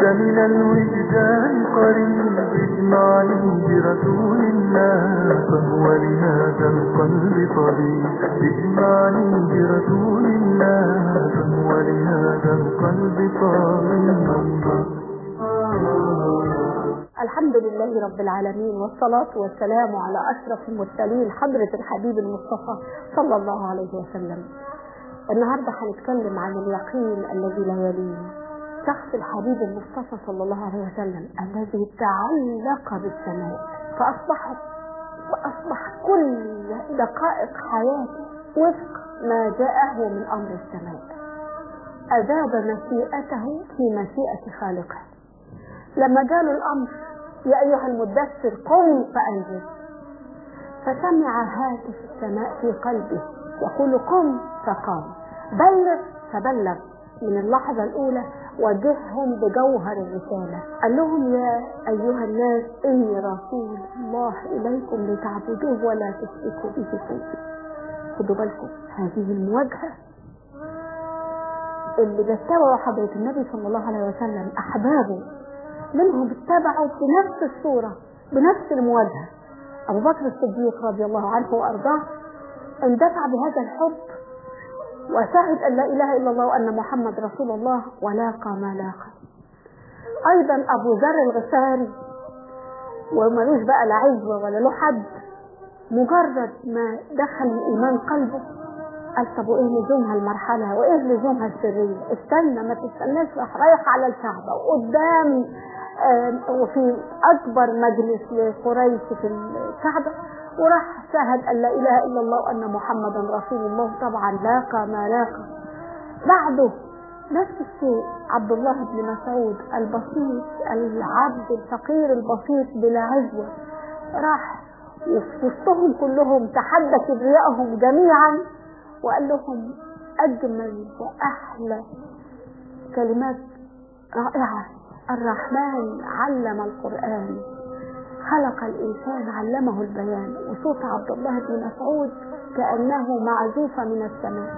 من الوجدان قريب اجمعني برسول الله فهو لهذا القلب طبيب اجمعني برسول الله فهو لهذا القلب طبيب الحمد لله رب العالمين والصلاة والسلام على أشرف المرسلين حضرة الحبيب المصطفى صلى الله عليه وسلم النهاردة هنتكلم عن اليقين الذي لا يلين شخص الحبيب المصطفى صلى الله عليه وسلم الذي تعلق بالسماء فأصبح فأصبح كل دقائق حياته وفق ما جاءه من أمر السماء أذاب مشيئته في مشيئة خالقه لما جاله الأمر يا أيها المدثر قم فأنزل فسمع هاتف السماء في قلبه يقول قم فقام بلغ فبلغ من اللحظة الأولى وجههم بجوهر الرسالة قال لهم يا أيها الناس إني رسول الله إليكم لتعبدوه ولا تشركوا به شيئا خدوا بالكم هذه المواجهة اللي بيتبعوا حضرة النبي صلى الله عليه وسلم أحبابه منهم اتبعوا بنفس الصورة بنفس المواجهة أبو بكر الصديق رضي الله عنه وأرضاه اندفع بهذا الحب وشهد أن لا إله إلا الله وأن محمد رسول الله ولاقى ما لاقى أيضا أبو ذر الغفاري وملوش بقى لا عزوة ولا له حد مجرد ما دخل الإيمان قلبه قال طب وإيه لزومها المرحلة وإيه لزومها السرية استنى ما تستناش راح رايح على الكعبة وقدام وفي أكبر مجلس لقريش في الكعبة وراح شهد أن لا إله إلا الله وأن محمدا رسول الله طبعا لاقى ما لاقى بعده نفس الشيء عبد الله بن مسعود البسيط العبد الفقير البسيط بلا عزوة راح وفي وسطهم كلهم تحدى كبريائهم جميعا وقال لهم أجمل وأحلى كلمات رائعة الرحمن علم القرآن خلق الإنسان علمه البيان وصوت عبد الله بن مسعود كأنه معزوفة من السماء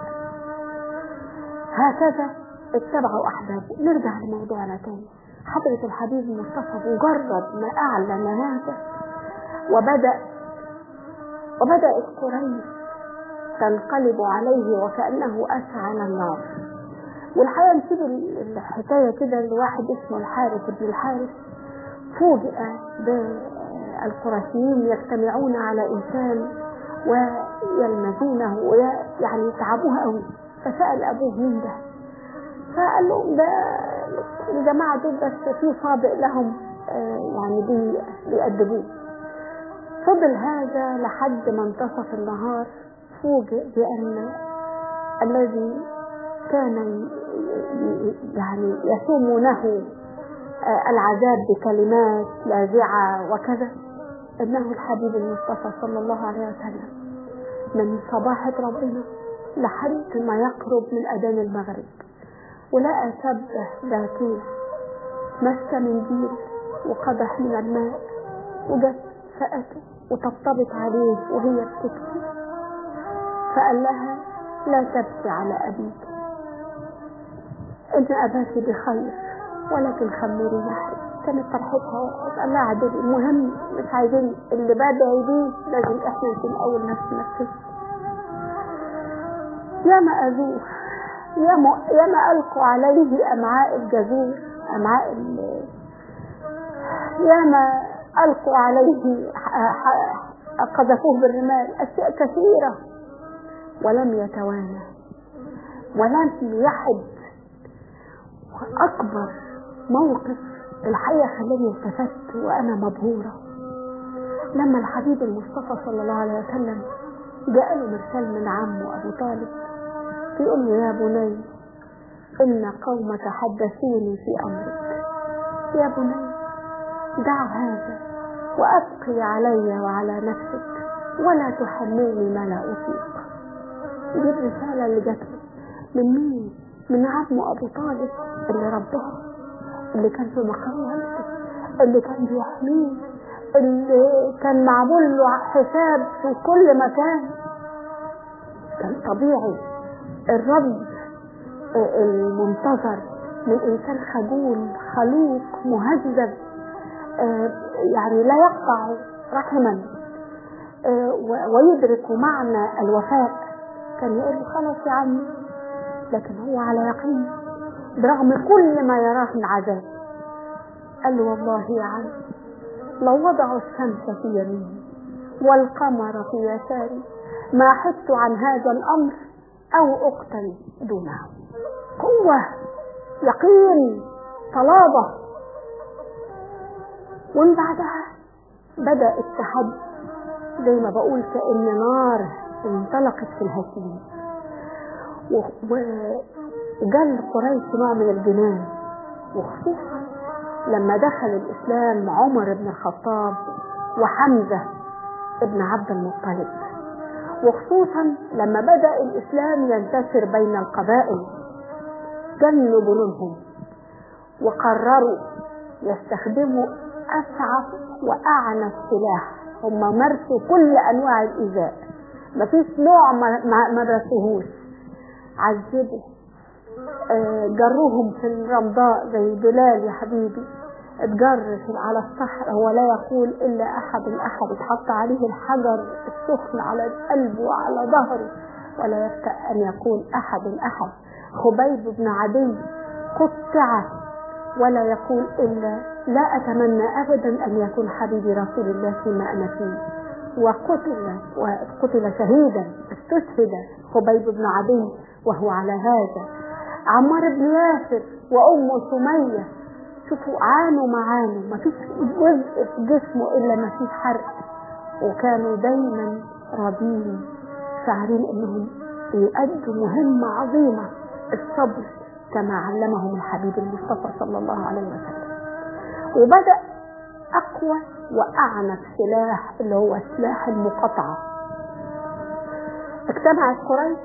هكذا اتبعوا أحبابه نرجع لموضوعنا تاني حضرة الحبيب المصطفى مجرد ما أعلن هذا وبدأ وبدأت قريش تنقلب عليه وكأنه أسعى على النار والحقيقة نسيب الحكاية كده لواحد اسمه الحارث بن الحارث فوجئ بالقرشيين يجتمعون على إنسان ويلمزونه ويعني يتعبوه قوي فسأل أبوه مين ده فقال لهم ده الجماعة دول بس في صابئ لهم يعني بي بيأدبوه فضل هذا لحد ما انتصف النهار فوجئ بأن الذي كان يعني يسومونه العذاب بكلمات لاذعة وكذا إنه الحبيب المصطفى صلى الله عليه وسلم من صباحة ربنا لحد ما يقرب من أذان المغرب ولقى شابة ذاتية ماسكة منديل وقدح من الماء وجت فأته وطبطبت عليه وهي بتبكي فقال لها لا تبكي على أبيك إن أباك بخير ولكن خمري نحري كانت فرحتها قال لها عدل المهم مش عايزين اللي بدعي بيه لازم احنا نكون أول نفس نفسه يا ما أذوه يا ما, يا ما ألقوا عليه أمعاء الجزور أمعاء يا ما ألقوا عليه قذفوه بالرمال أشياء كثيرة ولم يتوانى ولم يحد وأكبر موقف الحقيقة خلاني التفت وأنا مبهورة لما الحبيب المصطفى صلى الله عليه وسلم جاء له مرسال من عمه أبو طالب بيقول له يا بني إن قومك حدثوني في أمرك يا بني دع هذا وأبقي علي وعلى نفسك ولا تحملني ما لا أطيق دي الرسالة اللي جات من مين؟ من عمه أبو طالب اللي رباه اللي كان في مقام والده اللي كان بيحميه اللي كان معمول له حساب في كل مكان كان طبيعي الرب المنتظر من إنسان خجول خلوق مهذب آه، يعني لا يقطع رحما آه، و- ويدرك معنى الوفاء كان يقول له خلاص يا عمي لكن هو على يقين برغم كل ما يراه من عذاب قال له والله يا عم لو وضعوا الشمس في يميني والقمر في يساري ما حدت عن هذا الأمر أو أقتل دونه قوة يقين صلابة ومن بعدها بدأ التحدي زي ما بقول كأن نار انطلقت في الهشيم و- و- وجال قريش نوع من الجنان وخصوصا لما دخل الإسلام عمر بن الخطاب وحمزة ابن عبد المطلب وخصوصا لما بدأ الإسلام ينتشر بين القبائل جنوا جنونهم وقرروا يستخدموا أسعف وأعنف سلاح هم مارسوا كل أنواع الإيذاء مفيش نوع ما ما ما مارسوهوش عذبوا آه، جروهم في الرمضاء زي بلال يا حبيبي اتجر في- على الصحراء هو لا يقول إلا أحد أحد اتحط عليه الحجر السخن على قلبه وعلى ظهره ولا يفتأ أن يقول أحد أحد خبيب بن عدي قطع ولا يقول إلا لا أتمنى أبدا أن يكون حبيبي رسول الله فيما أنا فيه وقتل وقتل شهيدا استشهد خبيب بن عدي وهو على هذا عمار بن ياسر وأم سمية شوفوا عانوا ما عانوا ما فيش جزء في جسمه إلا ما فيه حرق وكانوا دايما راضين شاعرين انهم يؤدوا مهمة عظيمة الصبر كما علمهم الحبيب المصطفى صلى الله عليه وسلم وبدأ أقوى وأعنف سلاح اللي هو سلاح المقاطعة اجتمعت قريش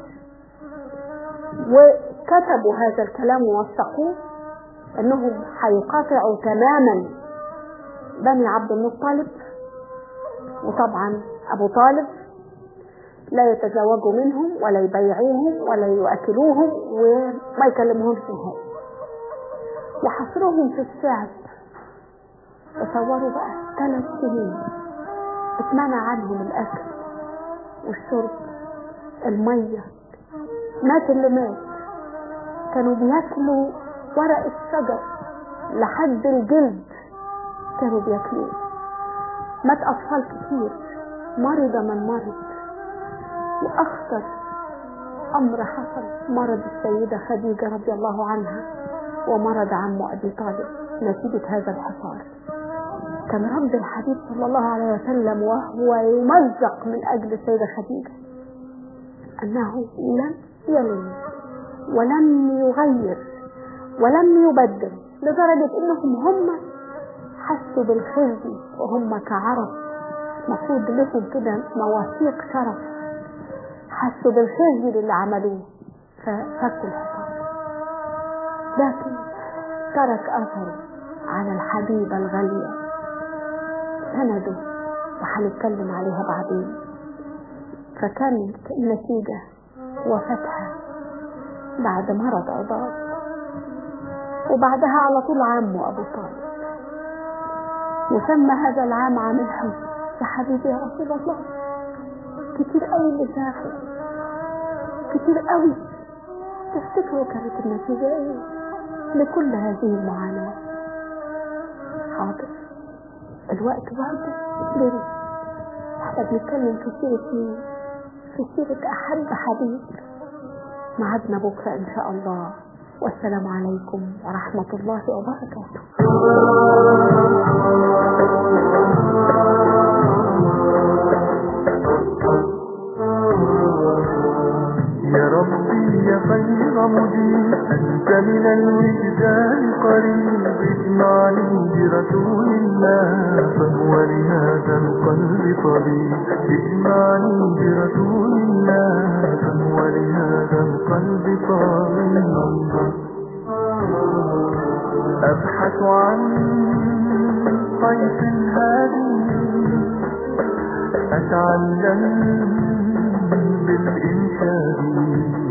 وكتبوا هذا الكلام ووثقوه انهم هيقاطعوا تماما بني عبد المطلب وطبعا ابو طالب لا يتزوجوا منهم ولا يبيعوهم ولا يؤكلوهم وما يكلموهمش نهائي وحصرهم في الشعب تصوروا بقى ثلاث سنين اتمنع عنهم الاكل والشرب الميه مات اللي مات كانوا بياكلوا ورق الشجر لحد الجلد كانوا بياكلوه مات اطفال كتير مرض من مرض واخطر امر حصل مرض السيده خديجه رضي الله عنها ومرض عمه ابي طالب نتيجه هذا الحصار كان رد الحبيب صلى الله عليه وسلم وهو يمزق من اجل السيده خديجه انه لم يلن ولم يغير ولم يبدل لدرجة انهم هم حسوا بالخزي وهم كعرب مفروض لهم كده مواثيق شرف حسوا بالخزي اللي عملوه ففكوا الحصار لكن ترك اثره على الحبيبة الغالية سنده وهنتكلم عليها بعدين فكانت النتيجة وفتحة بعد مرض عضال وبعدها على طول عمه أبو طالب يسمى هذا العام عام الحزن يا حبيبي يا رسول الله كتير قوي اللي شافه كتير قوي تفتكروا كانت النتيجة ايه لكل هذه المعاناة حاضر الوقت برضه جري احنا بنتكلم في سيرة مين في سيرة أحب حبيب معادنا بكرة إن شاء الله والسلام عليكم ورحمة الله وبركاته يا ربي يا خير مجيب أنت من الوجدان قريب اجمعني برسول الله فهو لهذا القلب طبيب اجمعني برسول الله فهو لهذا القلب طبيب أبحث عن طيف هادي أتعلم بالإنشاد